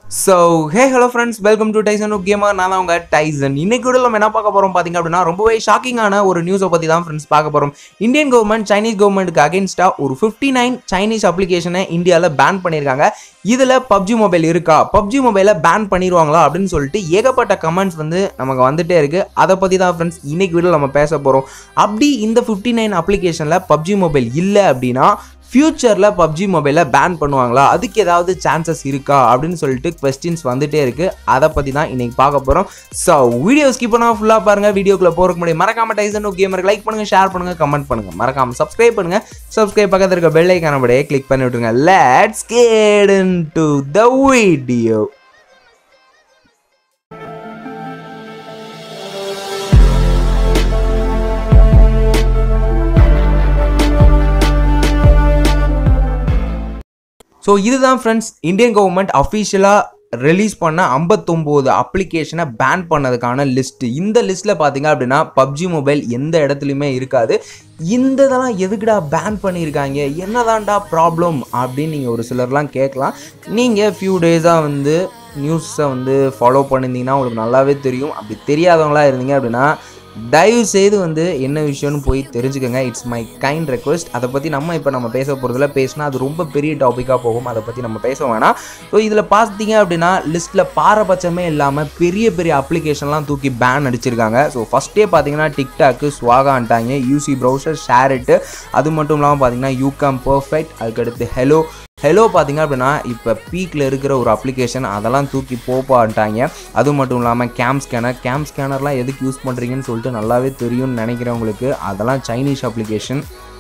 so hey hello friends welcome to Tyson gamer நான் தான் உங்கள் டைசன் இன்னைக்கு கூட நம்ம என்ன பார்க்க போகிறோம் பார்த்தீங்க அப்படின்னா ரொம்பவே ஷாக்கிங்கான ஒரு நியூஸை பற்றி தான் ஃப்ரெண்ட்ஸ் பார்க்க போகிறோம் இந்தியன் கவர்மெண்ட் சைனீஸ் கவர்மெண்ட்டுக்கு அகேன்ஸ்டாக ஒரு ஃபிஃப்டி நைன் சைனீஸ் அப்ளிகேஷனை இந்தியாவில் பேன் பண்ணியிருக்காங்க இதில் பப்ஜி மொபைல் இருக்கா பப்ஜி மொபைலை பேன் பண்ணிடுவாங்களா அப்படின்னு சொல்லிட்டு ஏகப்பட்ட கமெண்ட்ஸ் வந்து நமக்கு வந்துட்டே இருக்குது அதை பற்றி தான் ஃப்ரெண்ட்ஸ் இன்னைக்கு வீடியோ நம்ம பேச போகிறோம் அப்படி இந்த ஃபிஃப்டி நைன் அப்ளிகேஷனில் பப்ஜி மொபைல் இல்லை அப்படின்னா ஃப்யூச்சரில் பப்ஜி மொபைலை பேன் பண்ணுவாங்களா அதுக்கு ஏதாவது சான்சஸ் இருக்கா அப்படின்னு சொல்லிட்டு கொஸ்டின்ஸ் வந்துட்டே இருக்கு அதை பற்றி தான் இன்னைக்கு பார்க்க போகிறோம் ஸோ வீடியோ ஸ்கிப் பண்ணால் ஃபுல்லாக பாருங்கள் வீடியோக்குள்ளே போகிறக்கு முடியும் மறக்காம டைசன் கேமருக்கு லைக் பண்ணுங்கள் ஷேர் பண்ணுங்கள் கமெண்ட் பண்ணுங்கள் மறக்காம சப்ஸ்கிரைப் பண்ணுங்கள் சப்ஸ்கிரைப் பக்கத்தில் இருக்க பெல் ஐக்கான அப்படியே கிளிக் பண்ணி விட்டுருங்க let's get into the video so இதுதான் ஃப்ரெண்ட்ஸ் இந்தியன் கவர்மெண்ட் அஃபிஷியலாக ரிலீஸ் பண்ண ஐம்பத்தொம்போது அப்ளிகேஷனை பேன் பண்ணதுக்கான லிஸ்ட்டு இந்த லிஸ்ட்டில் பார்த்தீங்க அப்படின்னா பப்ஜி மொபைல் எந்த இடத்துலையுமே இருக்காது இந்த இதெல்லாம் எதுக்குடா பேன் பண்ணியிருக்காங்க என்னதான்டா ப்ராப்ளம் அப்படின்னு நீங்கள் ஒரு சிலர்லாம் கேட்கலாம் நீங்கள் ஃபியூ டேஸாக வந்து நியூஸை வந்து ஃபாலோ பண்ணியிருந்தீங்கன்னா உங்களுக்கு நல்லாவே தெரியும் அப்படி தெரியாதவங்களா இருந்தீங்க அப்படின்னா தயவு செய்து வந்து என்ன விஷயம்னு போய் தெரிஞ்சுக்கோங்க இட்ஸ் மை கைண்ட் ரெக்வஸ்ட் அதை பற்றி நம்ம இப்போ நம்ம பேச போகிறதுல பேசினா அது ரொம்ப பெரிய டாப்பிக்காக போகும் அதை பற்றி நம்ம பேச வேணாம் ஸோ இதில் பார்த்தீங்க அப்படின்னா லிஸ்ட்டில் பாரபட்சமே இல்லாமல் பெரிய பெரிய அப்ளிகேஷன்லாம் தூக்கி பேன் அடிச்சிருக்காங்க ஸோ ஃபஸ்ட்டே பார்த்தீங்கன்னா டிக்டாக்கு ஸ்வாகான்ட்டாங்க யூசி ப்ரௌசர் ஷேரிட்டு அது மட்டும் இல்லாமல் பார்த்தீங்கன்னா யூகாம் பர்ஃபெக்ட் அதுக்கடுத்து ஹெலோ ஹெலோ பார்த்தீங்க அப்படின்னா இப்போ பீக்கில் இருக்கிற ஒரு அப்ளிகேஷன் அதெல்லாம் தூக்கி போப்பான்ட்டாங்க அது மட்டும் இல்லாமல் கேம் ஸ்கேனர் கேம் ஸ்கேனர்லாம் எதுக்கு யூஸ் பண்ணுறீங்கன்னு சொல்லிட்டு நல்லாவே தெரியும்னு நினைக்கிறவங்களுக்கு அதெல்லாம் சைனீஸ் அப்ளிகேஷன்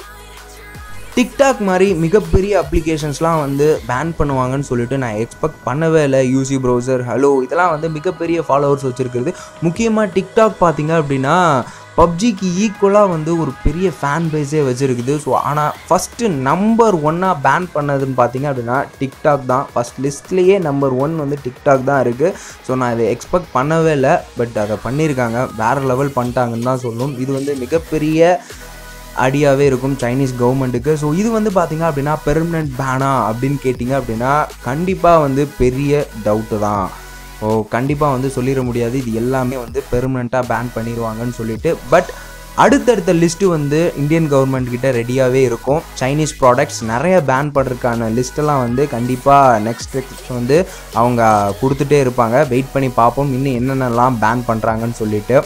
டிக்டாக் மாதிரி மிகப்பெரிய அப்ளிகேஷன்ஸ்லாம் வந்து பேன் பண்ணுவாங்கன்னு சொல்லிட்டு நான் எக்ஸ்பெக்ட் பண்ணவே இல்லை யூசி ப்ரௌசர் ஹலோ இதெல்லாம் வந்து மிகப்பெரிய ஃபாலோவர்ஸ் வச்சுருக்கிறது முக்கியமாக டிக்டாக் பார்த்தீங்க அப்படின்னா பப்ஜிக்கு ஈக்குவலாக வந்து ஒரு பெரிய ஃபேன் பேஸே வச்சுருக்குது ஸோ ஆனால் ஃபஸ்ட்டு நம்பர் ஒன்னாக பேன் பண்ணதுன்னு பார்த்தீங்க அப்படின்னா டிக்டாக் தான் ஃபஸ்ட் லிஸ்ட்லேயே நம்பர் ஒன் வந்து டிக்டாக் தான் இருக்குது ஸோ நான் இதை எக்ஸ்பெக்ட் பண்ணவே இல்லை பட் அதை பண்ணியிருக்காங்க வேறு லெவல் பண்ணிட்டாங்கன்னு தான் சொல்லணும் இது வந்து மிகப்பெரிய அடியாகவே இருக்கும் சைனீஸ் கவர்மெண்ட்டுக்கு ஸோ இது வந்து பார்த்தீங்க அப்படின்னா பெர்மனன்ட் பேனா அப்படின்னு கேட்டிங்க அப்படின்னா கண்டிப்பாக வந்து பெரிய டவுட்டு தான் ஓ கண்டிப்பாக வந்து சொல்லிட முடியாது இது எல்லாமே வந்து பெர்மனண்ட்டாக பேன் பண்ணிடுவாங்கன்னு சொல்லிட்டு பட் அடுத்தடுத்த லிஸ்ட்டு வந்து இந்தியன் கவர்மெண்ட் கிட்ட ரெடியாகவே இருக்கும் சைனீஸ் ப்ராடக்ட்ஸ் நிறைய பேன் பண்ணுறதுக்கான லிஸ்ட்டெல்லாம் வந்து கண்டிப்பாக நெக்ஸ்ட் வந்து அவங்க கொடுத்துட்டே இருப்பாங்க வெயிட் பண்ணி பார்ப்போம் இன்னும் என்னென்னலாம் பேன் பண்ணுறாங்கன்னு சொல்லிட்டு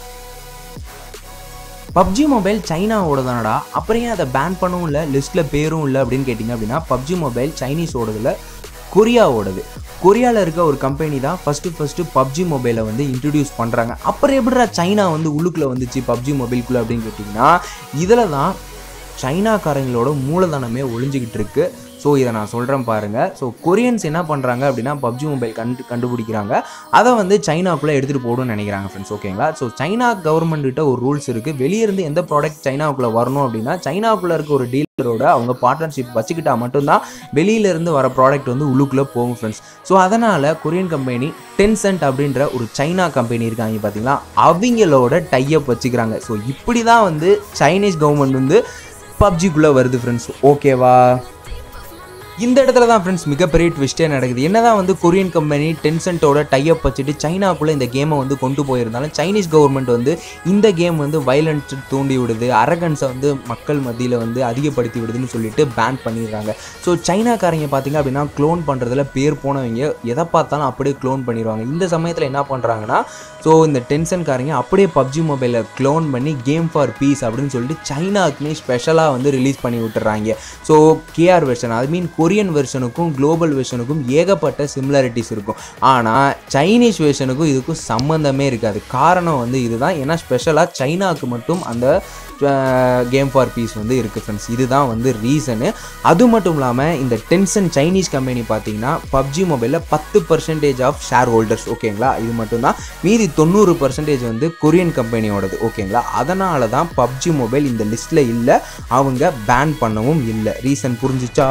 பப்ஜி மொபைல் சைனாவோட தானடா அப்புறம் ஏன் அதை பேன் பண்ணவும் இல்லை லிஸ்ட்டில் பேரும் இல்லை அப்படின்னு கேட்டிங்க அப்படின்னா பப்ஜி மொபைல் சைனீஸோடதுல கொரியாவோடது கொரியாவில் இருக்க ஒரு கம்பெனி தான் ஃபஸ்ட்டு ஃபஸ்ட்டு பப்ஜி மொபைலை வந்து இன்ட்ரடியூஸ் பண்ணுறாங்க அப்புறம் எப்படிடா சைனா வந்து உள்ளுக்குள்ளே வந்துச்சு பப்ஜி மொபைல்குள்ளே அப்படின்னு கேட்டிங்கன்னா இதில் தான் சைனாக்காரங்களோட மூலதனமே ஒளிஞ்சிக்கிட்டு இருக்கு ஸோ இதை நான் சொல்கிறேன் பாருங்கள் ஸோ கொரியன்ஸ் என்ன பண்ணுறாங்க அப்படின்னா பப்ஜி மொபைல் கண்டு கண்டுபிடிக்கிறாங்க அதை வந்து சைனாக்குள்ளே எடுத்துகிட்டு போகணும்னு நினைக்கிறாங்க ஃப்ரெண்ட்ஸ் ஓகேங்களா ஸோ சைனா கவர்மெண்ட் கிட்ட ஒரு ரூல்ஸ் இருக்குது வெளியே இருந்து எந்த ப்ராடக்ட் சைனாவுக்குள்ளே வரணும் அப்படின்னா சைனாவுக்குள்ளே இருக்க ஒரு டீலரோட அவங்க பார்ட்னர்ஷிப் வச்சுக்கிட்டா மட்டும்தான் வெளியிலேருந்து வர ப்ராடக்ட் வந்து உள்ளுக்குள்ளே போகும் ஃப்ரெண்ட்ஸ் ஸோ அதனால் கொரியன் கம்பெனி டென்சென்ட் அப்படின்ற ஒரு சைனா கம்பெனி இருக்காங்க பார்த்தீங்களா அவங்களோட டைஅப் வச்சுக்கிறாங்க ஸோ இப்படி தான் வந்து சைனீஸ் கவர்மெண்ட் வந்து பப்ஜிக்குள்ளே வருது ஃப்ரெண்ட்ஸ் ஓகேவா இந்த இடத்துல தான் ஃப்ரெண்ட்ஸ் மிகப்பெரிய ட்விஸ்டே நடக்குது என்னதான் வந்து கொரியன் கம்பெனி டென்சென்ட்டோட டைஅப் வச்சுட்டு சைனாக்குள்ளே இந்த கேமை வந்து கொண்டு போயிருந்தாலும் சைனீஸ் கவர்மெண்ட் வந்து இந்த கேம் வந்து வைலன்ஸ் தூண்டி விடுது அரகன்ஸை வந்து மக்கள் மத்தியில் வந்து அதிகப்படுத்தி விடுதுன்னு சொல்லிட்டு பேன் பண்ணிடுறாங்க ஸோ சைனாக்காரங்க பார்த்தீங்க அப்படின்னா க்ளோன் பண்ணுறதுல பேர் போனவங்க எதை பார்த்தாலும் அப்படியே க்ளோன் பண்ணிடுவாங்க இந்த சமயத்தில் என்ன பண்ணுறாங்கன்னா ஸோ இந்த டென்ஷன்காரங்க அப்படியே பப்ஜி மொபைலில் க்ளோன் பண்ணி கேம் ஃபார் பீஸ் அப்படின்னு சொல்லிட்டு சைனாக்குமே ஸ்பெஷலாக வந்து ரிலீஸ் பண்ணி விட்டுறாங்க ஸோ கேஆர் வெர்ஷன் அது மீன் கொரியன் வெர்ஷனுக்கும் குளோபல் வெர்ஷனுக்கும் ஏகப்பட்ட சிமிலாரிட்டிஸ் இருக்கும் ஆனால் சைனீஸ் வெர்ஷனுக்கும் இதுக்கும் சம்மந்தமே இருக்காது காரணம் வந்து இதுதான் ஏன்னா ஸ்பெஷலாக சைனாவுக்கு மட்டும் அந்த கேம் ஃபார் பீஸ் வந்து இருக்குது ஃப்ரெண்ட்ஸ் இதுதான் வந்து ரீசனு அது மட்டும் இல்லாமல் இந்த டென்சன் சைனீஸ் கம்பெனி பார்த்தீங்கன்னா பப்ஜி மொபைலில் பத்து பர்சன்டேஜ் ஆஃப் ஷேர் ஹோல்டர்ஸ் ஓகேங்களா இது மட்டும்தான் மீதி தொண்ணூறு பர்சன்டேஜ் வந்து கொரியன் கம்பெனியோடது ஓகேங்களா அதனால தான் பப்ஜி மொபைல் இந்த லிஸ்ட்டில் இல்லை அவங்க பேன் பண்ணவும் இல்லை ரீசன் புரிஞ்சிச்சா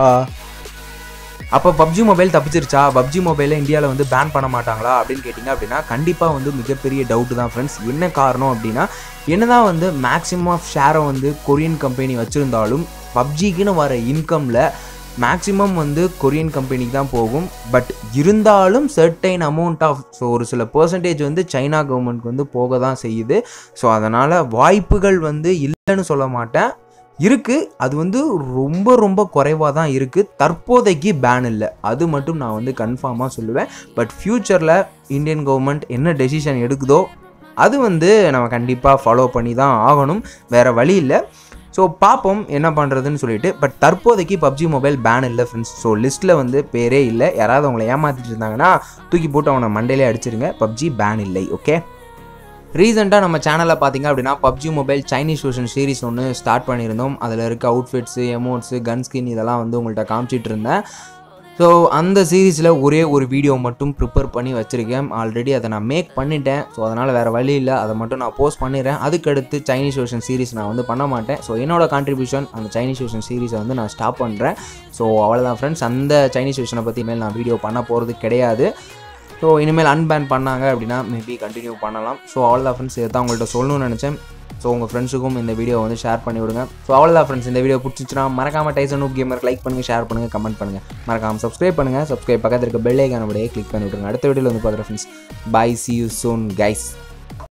அப்போ பப்ஜி மொபைல் தப்பிச்சிருச்சா பப்ஜி மொபைலை இந்தியாவில் வந்து பேன் பண்ண மாட்டாங்களா அப்படின்னு கேட்டிங்க அப்படின்னா கண்டிப்பாக வந்து மிகப்பெரிய டவுட்டு தான் ஃப்ரெண்ட்ஸ் என்ன காரணம் அப்படின்னா என்னதான் வந்து மேக்ஸிமம் ஆஃப் ஷேரை வந்து கொரியன் கம்பெனி வச்சுருந்தாலும் பப்ஜிக்குன்னு வர இன்கமில் மேக்ஸிமம் வந்து கொரியன் கம்பெனிக்கு தான் போகும் பட் இருந்தாலும் சர்டைன் அமௌண்ட் ஆஃப் ஸோ ஒரு சில பர்சன்டேஜ் வந்து சைனா கவர்மெண்ட்க்கு வந்து போக தான் செய்யுது ஸோ அதனால் வாய்ப்புகள் வந்து இல்லைன்னு சொல்ல மாட்டேன் இருக்குது அது வந்து ரொம்ப ரொம்ப குறைவாக தான் இருக்குது தற்போதைக்கு பேன் இல்லை அது மட்டும் நான் வந்து கன்ஃபார்மாக சொல்லுவேன் பட் ஃப்யூச்சரில் இந்தியன் கவர்மெண்ட் என்ன டெசிஷன் எடுக்குதோ அது வந்து நம்ம கண்டிப்பாக ஃபாலோ பண்ணி தான் ஆகணும் வேறு வழி இல்லை ஸோ பார்ப்போம் என்ன பண்ணுறதுன்னு சொல்லிட்டு பட் தற்போதைக்கு பப்ஜி மொபைல் பேன் இல்லை ஃப்ரெண்ட்ஸ் ஸோ லிஸ்ட்டில் வந்து பேரே இல்லை யாராவது அவங்கள ஏமாற்றிட்டு இருந்தாங்கன்னா தூக்கி போட்டு அவனை மண்டையிலே அடிச்சிருங்க பப்ஜி பேன் இல்லை ஓகே ரீசெண்டாக நம்ம சேனலில் பார்த்தீங்க அப்படின்னா PUBG mobile Chinese version series ஒன்று ஸ்டார்ட் பண்ணியிருந்தோம் அதில் இருக்க அவுட்ஃபிட்ஸு எமோட்ஸு கன் ஸ்கின் இதெல்லாம் வந்து உங்கள்கிட்ட காமிச்சிட்டு இருந்தேன் ஸோ அந்த சீரீஸில் ஒரே ஒரு வீடியோ மட்டும் ப்ரிப்பேர் பண்ணி வச்சுருக்கேன் ஆல்ரெடி அதை நான் மேக் பண்ணிட்டேன் ஸோ அதனால் வேறு வழி இல்லை அதை மட்டும் நான் போஸ்ட் பண்ணிடுறேன் அதுக்கடுத்து சைனீஸ் வெர்ஷன் சீரிஸ் நான் வந்து பண்ண மாட்டேன் ஸோ என்னோட கான்ட்ரிபியூஷன் அந்த சைனீஸ் வெர்ஷன் சீரிஸை வந்து நான் ஸ்டாப் பண்ணுறேன் ஸோ அவ்வளோதான் ஃப்ரெண்ட்ஸ் அந்த சைனீஸ் வெர்ஷனை பற்றி இனிமேல் நான் வீடியோ பண்ண போகிறது கிடையாது ஸோ இனிமேல் அன்பேன் பண்ணாங்க அப்படின்னா மேபி கண்டினியூ பண்ணலாம் ஸோ அவ்வளோதான் ஃப்ரெண்ட்ஸ் இதை தான் உங்கள்கிட்ட சொல்லணும்னு நினச்சேன் ஸோ உங்கள் ஃப்ரெண்ட்ஸுக்கும் இந்த வீடியோ வந்து ஷேர் பண்ணி விடுங்க ஸோ அவ்வளோதான் ஃப்ரெண்ட்ஸ் இந்த வீடியோ பிடிச்சிச்சுன்னா மறக்காமல் டைசன் நூப் கேமர் லைக் பண்ணுங்கள் ஷேர் பண்ணுங்கள் கமெண்ட் பண்ணுங்கள் மறக்காமல் சப்ஸ்கிரைப் பண்ணுங்கள் சப்ஸ்கிரைப் பக்கத்தில் இருக்க பெல் ஐக்கான அப்படியே கிளிக் பண்ணி விட்ருங்க அடுத்த வீடியோவில் வந்து பார்க்குறேன் friends bye see you soon guys